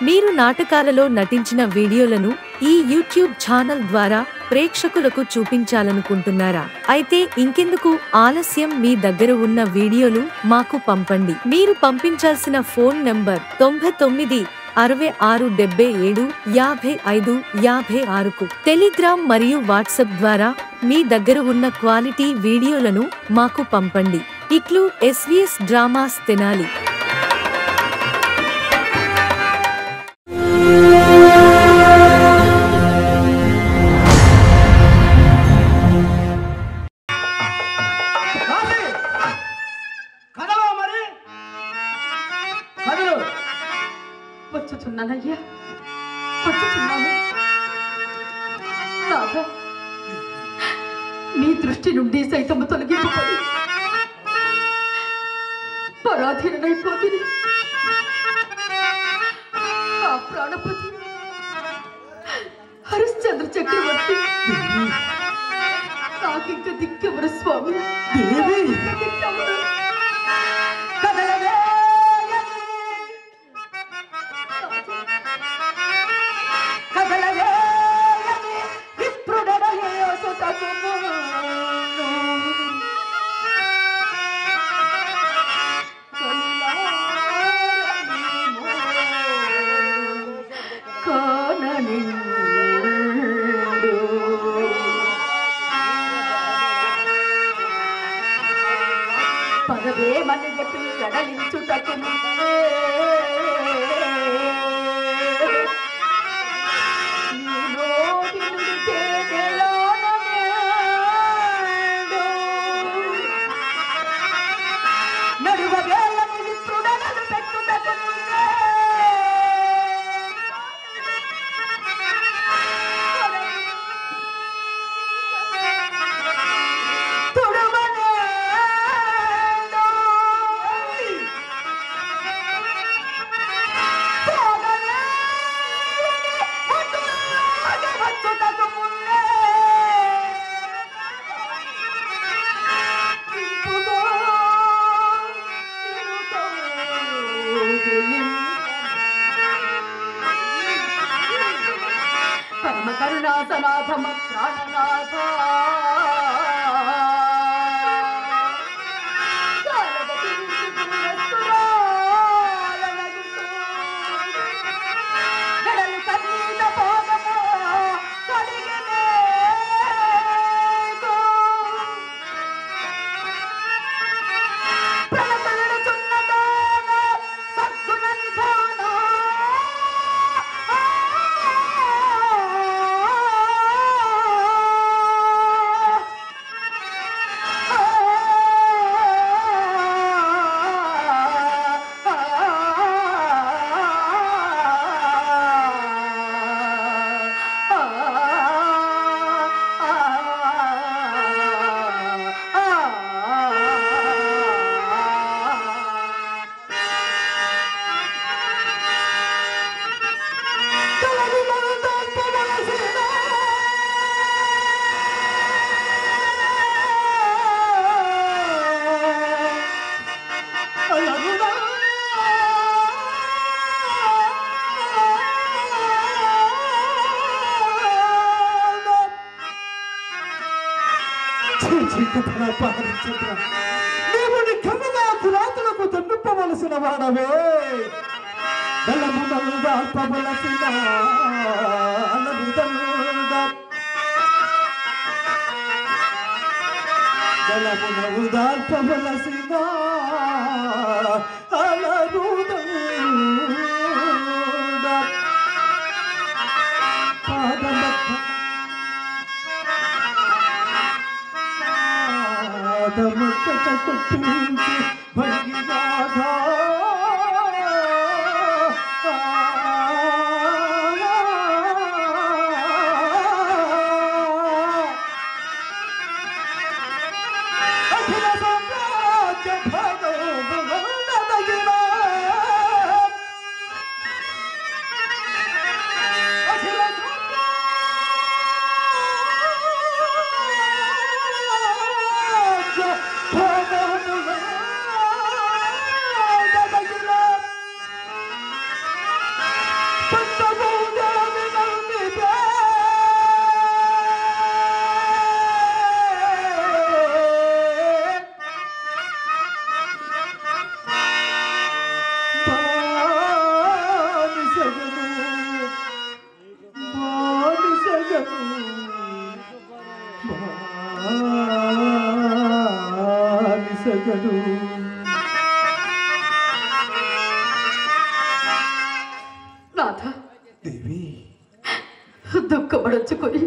మీరు నాటకాలలో నటించిన వీడియోలను ఈ యూట్యూబ్ ఛానల్ ద్వారా ప్రేక్షకులకు చూపించాలనుకుంటున్నారా అయితే ఇంకెందుకు ఆలస్యం మీ దగ్గర ఉన్న వీడియోలు మాకు పంపండి మీరు పంపించాల్సిన ఫోన్ నంబర్ తొంభై తొమ్మిది అరవై ఆరు డెబ్బై ఏడు యాభై ఐదు యాభై ఆరుకు టెలిగ్రామ్ మరియు వాట్సాప్ ద్వారా మీ దగ్గర ఉన్న క్వాలిటీ వీడియోలను మాకు పంపండి ఇట్లు ఎస్వీఎస్ డ్రామాస్ తెనాలి రాసి కదలో మరి కదలు వచ్చుచున్నానయ్యా వచ్చుచున్నాను నాథ నీ దృష్టి నుండి సైతము తొలగింపబడి పరాధీనైపోతుంది ఆ ప్రాణపతి హరిశ్చంద్ర చక్రవర్తి నాకింక దిక్కెవరు స్వామి దేవి ఇంక దిక్కెవరు కదలవేయని కదలవేయని విప్రుడనయే సుతకుమును. పదవే మనగ పిల్లడలించుటకు నడువవేయని విప్రుడనలు పెట్టుటకు ముందే. తుడువనేడు. పరమ కరుణాసనాథమ ప్రాణనాథ వెడలు కన్నీట పోగము తొడిగినే నీవు నిఖముగా పురాతులకు తండ్రిప్పవలసిన వాడవే బలము దాల్పవలసిన బలము దాల్పవలసిన అలరుద పాదమధ్య పాదముట్టట కొట్టించి భంగిరాధా అఖిల సామ్రాజ్య భగవంతుడా ఎరగడు నాథ దేవి దుఃఖమడచుకొని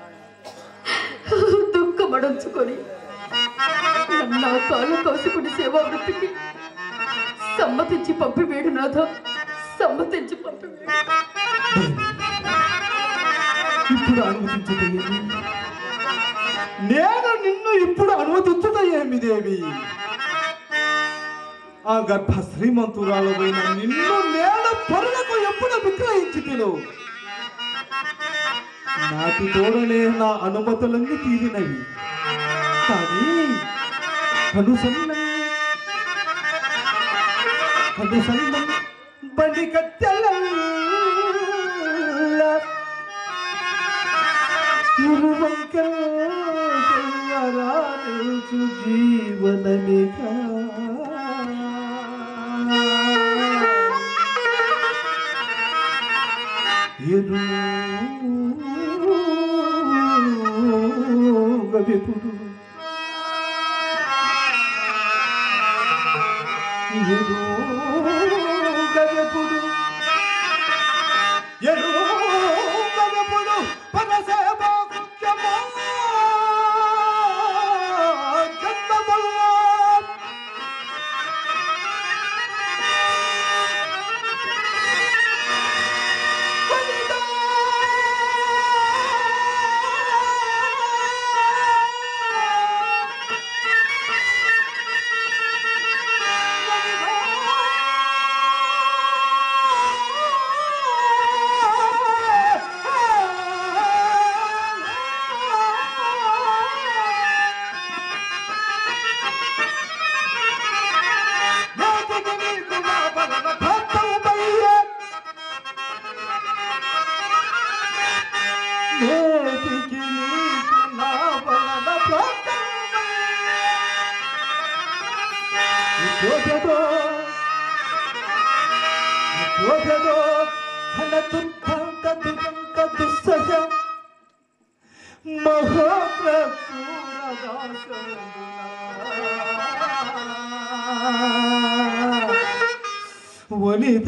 దుఃఖమడచుకొని నన్ను ఆ కాళ్ళు కోసుకుని సేవా వృత్తికి సమ్మతించి పంపివేడు నాథ సమ్మతించి పంపివేడు ఇప్పుడు అనుమతించుట ఏమి నేను నిన్ను ఇప్పుడు అనుమతించుట ఏమి దేవి ఆ గర్భ శ్రీమంతురాలమైన నిన్ను నేను పరులకు ఎప్పుడు విక్రయించి తిను నాటి తోడనే నా అనుమతులన్నీ తీరినవి కానీ కనుసన్నం కనుసన్నం బలి కట్టెల ఇరువంకరానిల్చు జీవనమిక ఎరుగవిపుడు ఎరుగవిపుడు ఎరుగవిపుడు పరసేవా కృత్యమా జన్మములో ఫలితా నేటికి నీకు నా వలన ప్రాప్తమయ్యే. శోభదో ఫల దుఃఖంత దుఃఖంత దుస్సహ మహాప్రకూరదాసమునా. వనిత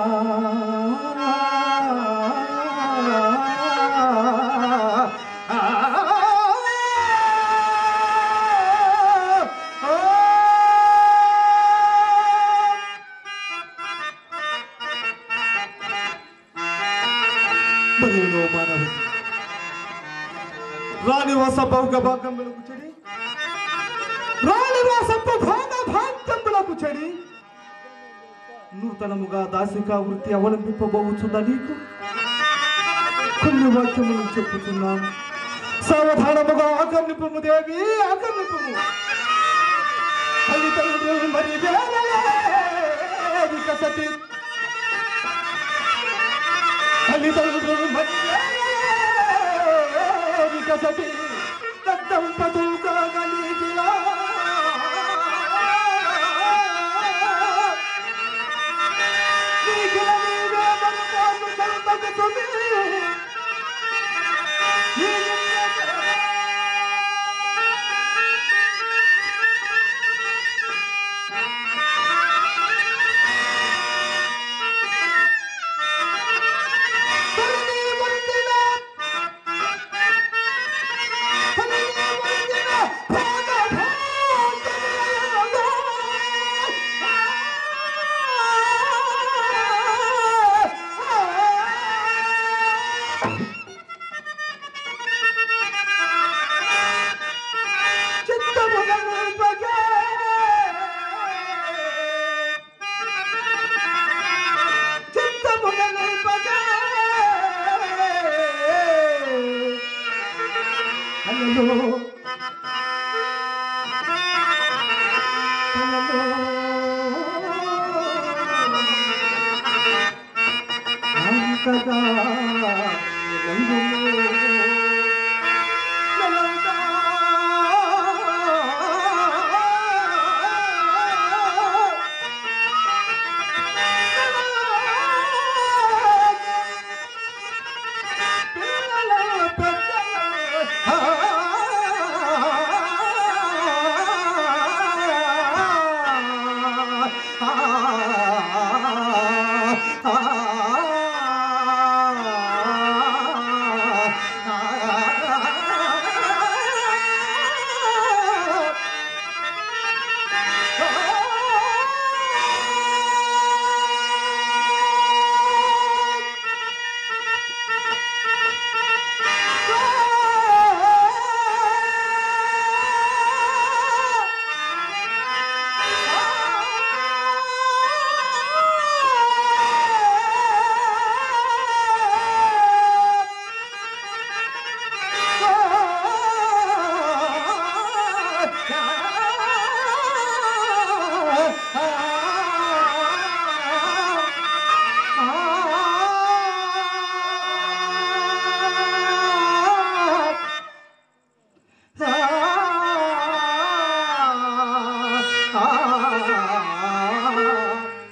మరియు మానవుడు రాణి వాసభౌగ భాగములకు చెడి రాణి వాసప్ప భాగ భాగ్యములకు చెడి నూతనముగా దాసికా వృత్తి అవలంబింపబోచున్న నీకు కొన్ని వాక్యములు చెప్పుతున్నాను సావధానముగా ఆకర్ణిపము దేవి ఆకర్ణిపము తల్లిదండ్రులు మరి వేరే వికసతి తల్లిదండ్రులు మరి వేరే వికసతి తద్దంపతులు కాగలిగిలా నీకిల నీవే మనపాలు కల్పకుతుంది. ఈ తల్లి వందిన తల్లి వందిన అంతగా రంగులో నెలంతా పిల్లల పెద్దల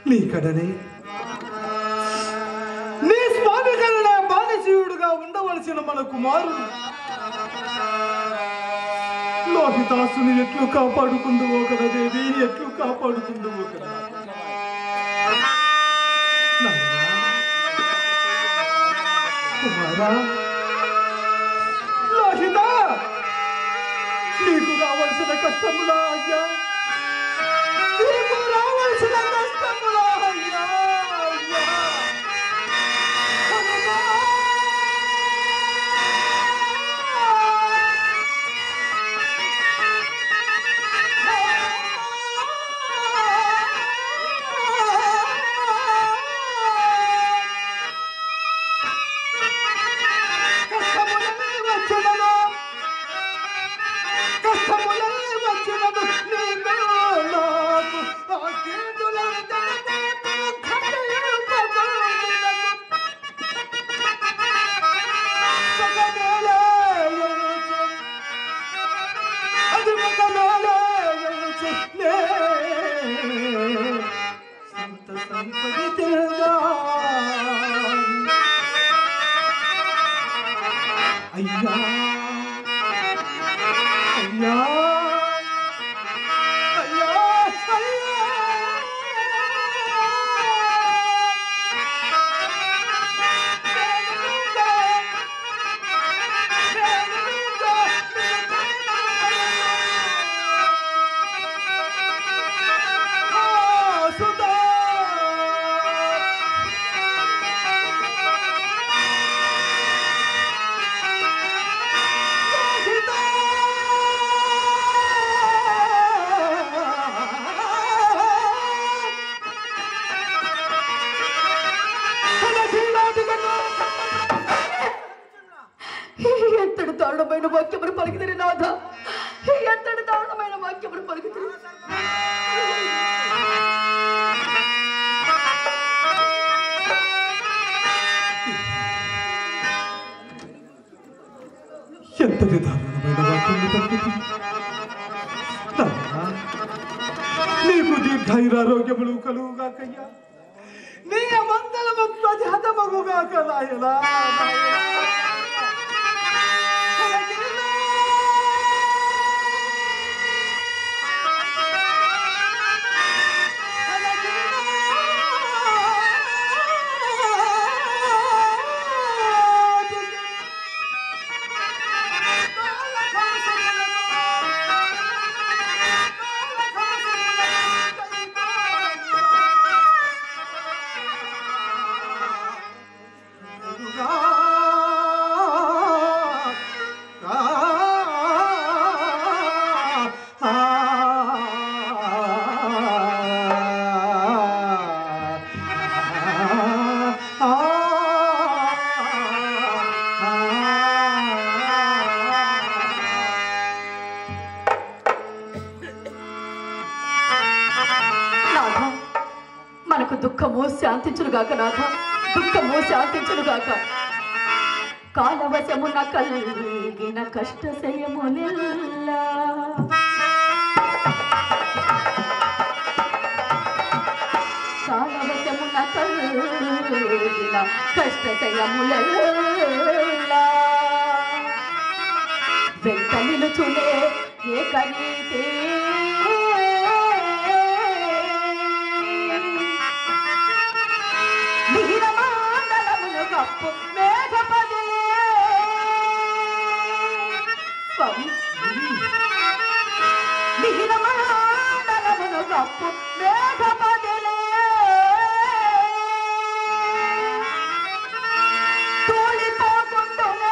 నీ కడనే నీ స్వామి కడనే బానిసీయుడుగా ఉండవలసిన మన కుమారుడు లోహితాసుని ఎట్లు కాపాడుకుందువో కదా దేవి ఎట్లు కాపాడుకుందువో కదా నాయనా, కుమారా లోహిత నీకు రావాల్సిన కష్టములా అయ్యా నీకు రావాల్సిన కష్టములా అయ్యా అయ్యా కనుక కష్టములే వచ్చెదను. కష్టములే వచ్చెదను. నీకు నాకు ఆ కీడులను తలపెట్టు కన్నీరు పగులునకు. ఒకవేళ ఎరుచు. అది ఒకవేళ ఎరుచు. నే సంత సంపది తిరగా అయ్యా అయ్యా అయ్యా అయ్యా సుధా ఎంతటి దారుణమైన వాక్యములు పలికిదిరి నాథ ఎంతటి దారుణమైన వాక్యములు పలికిదిరి ఎంతటి దారుణమైన వాక్యం పలికింది నాయనా, నీకు దీర్ఘాయురారోగ్యములు కలుగుగాకయ్యా నీ మంగళము ప్రజాతమగుగాక నాయనా నాథ మనకు దుఃఖము శాంతించునుగాక నాథ దుఃఖము శాంతించునుగాక కాలవశమున కలిగిన కష్ట శయములెల్లా కాలవశమున కలిగిన కష్ట శయములెల్లా వెంట నిలుచునే ఏకరీతే మిహిరమాండలమును కప్పు మేఘపదిలే స్వామి మిహిరమాండలమును కప్పు మేఘపదిలే తూలిపోకుండునే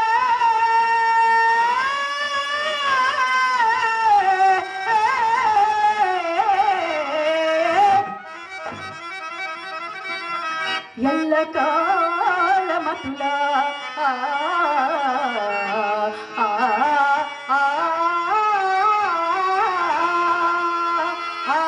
ఎల్లకాలమతులా ఆ, ఆ, ఆ, ఆ,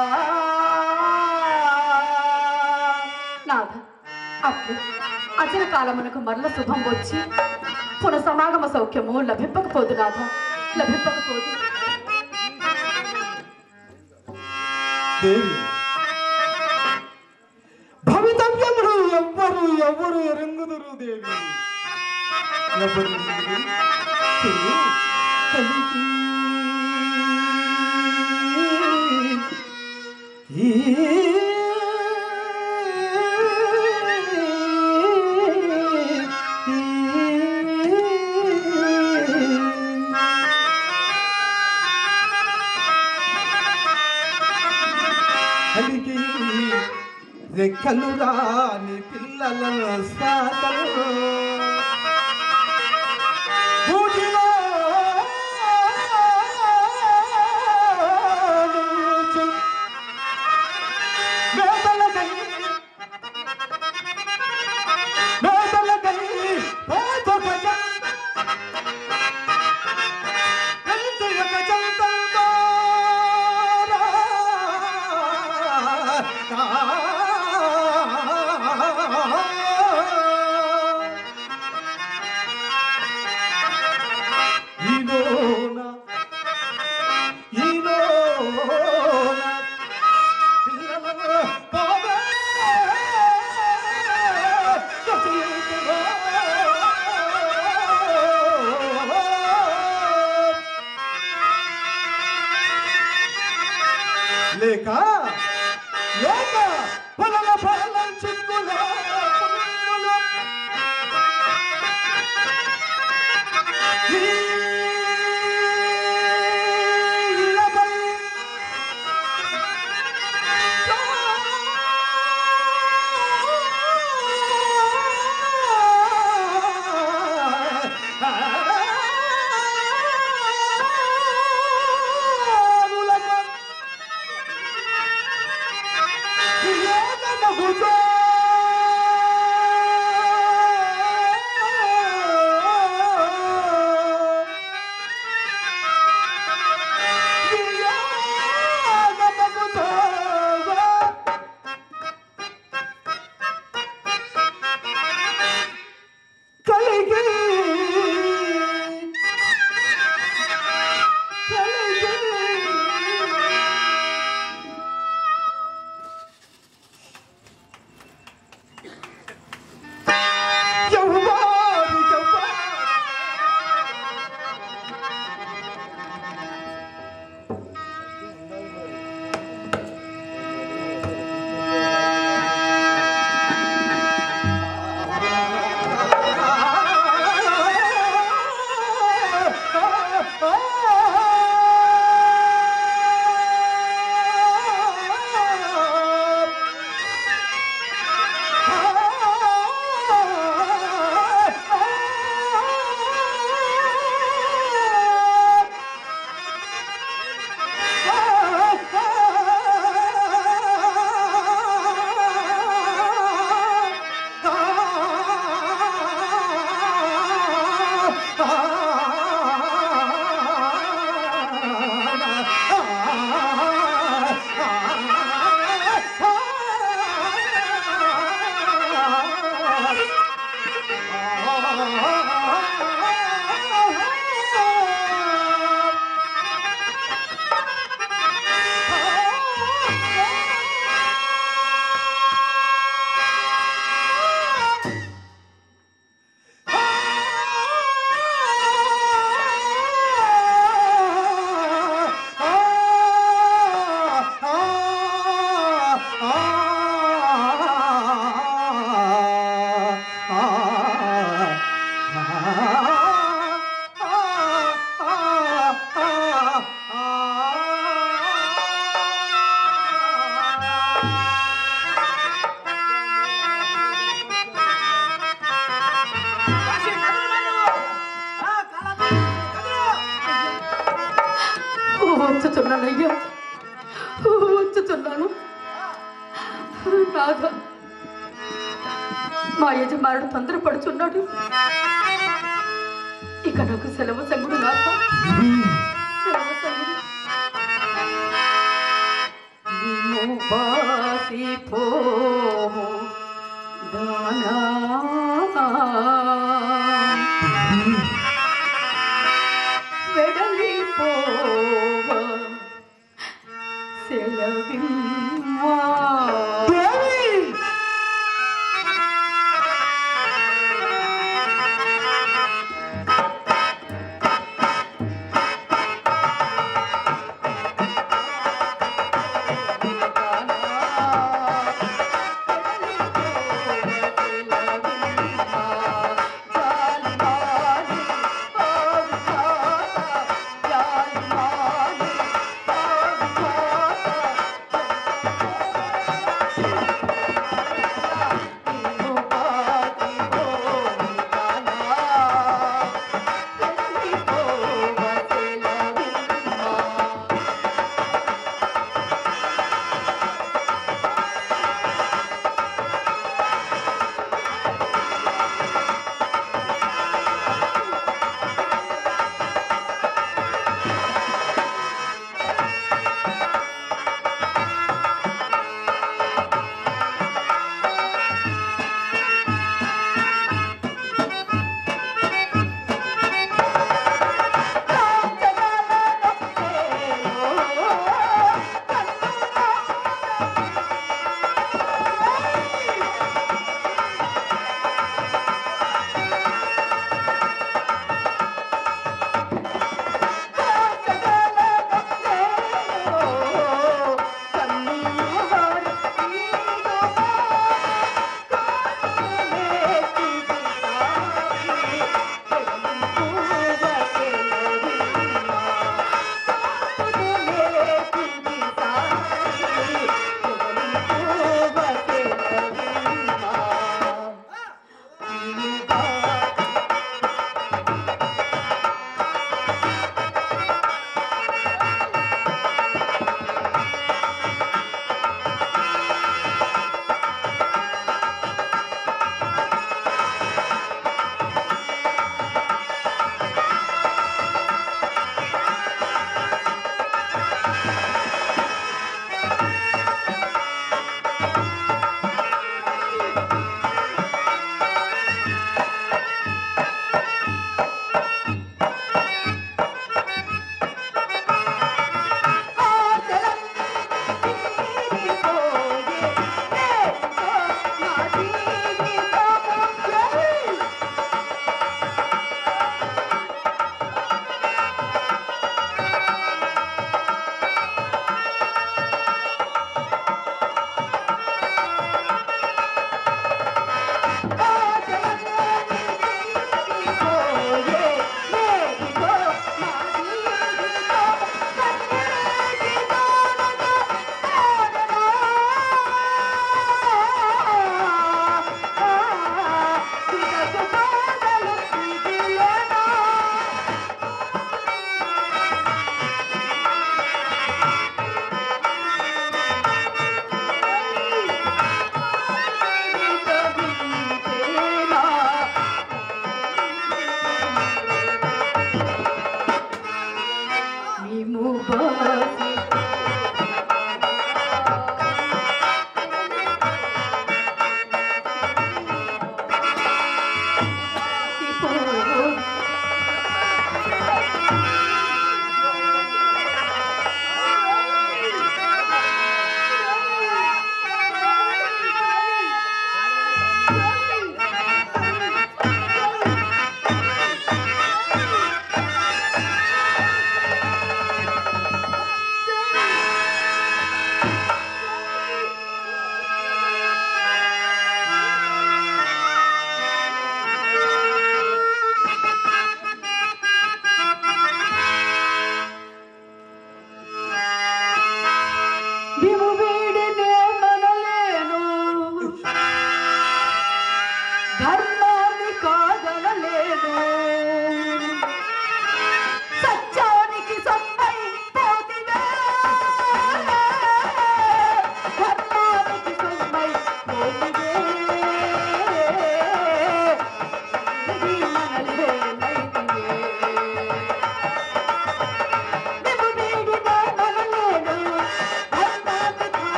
నాథ అప్పుడు అతను కాలమునకు మరల శుభం వచ్చి పునః సమాగమ సౌఖ్యము లభింపకపోదు నాథ లభింపకపోదు దేవి భవితవ్యములు ఎవ్వరు ఎవ్వరు ఎరంగుదురు దేవి ఎవరు ఎరుగుదురు? చెయ్యి కలిగి ఈ కలిగి రెక్కలు రాని పిల్లల సాతలు భూమిలో నుంచి వేదలకై వేదలకై పోతొక జంట వెంటుక జంటల్దారా ఈలోన ఈలోన పిల్లల పోవే కసులుతురా. లేక లేక పొలల పొలల చిక్కుల పురుగుల కలిగి వచ్చుచున్నానయ్యా వచ్చుచున్నాను నాథ మా యజమానుడు తొందరపడుచున్నాడు ఇక నాకు సెలవు సంగుడు నాథ సెలవు సంగుడు నిన్ను బాసిపోము దానా వెడలిపోవ సెలవివ్వా దేవి వెడలిపోవ సెలవివ్వా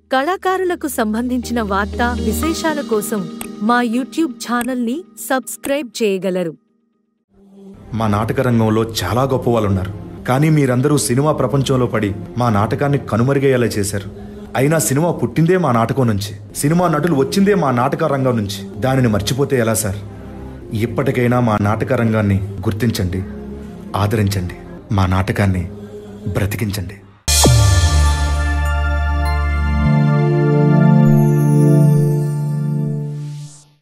కళాకారులకు సంబంధించిన వార్తా విశేషాల కోసం మా యూట్యూబ్ ఛానల్ని సబ్స్క్రైబ్ చేయగలరు మా నాటక రంగంలో చాలా గొప్ప వాళ్ళు ఉన్నారు కానీ మీరందరూ సినిమా ప్రపంచంలో పడి మా నాటకాన్ని కనుమరుగయ్యేలా చేశారు అయినా సినిమా పుట్టిందే మా నాటకం నుంచి సినిమా నటులు వచ్చిందే మా నాటక రంగం నుంచి దానిని మర్చిపోతే ఎలా సార్ ఇప్పటికైనా మా నాటక రంగాన్ని గుర్తించండి ఆదరించండి మా నాటకాన్ని బ్రతికించండి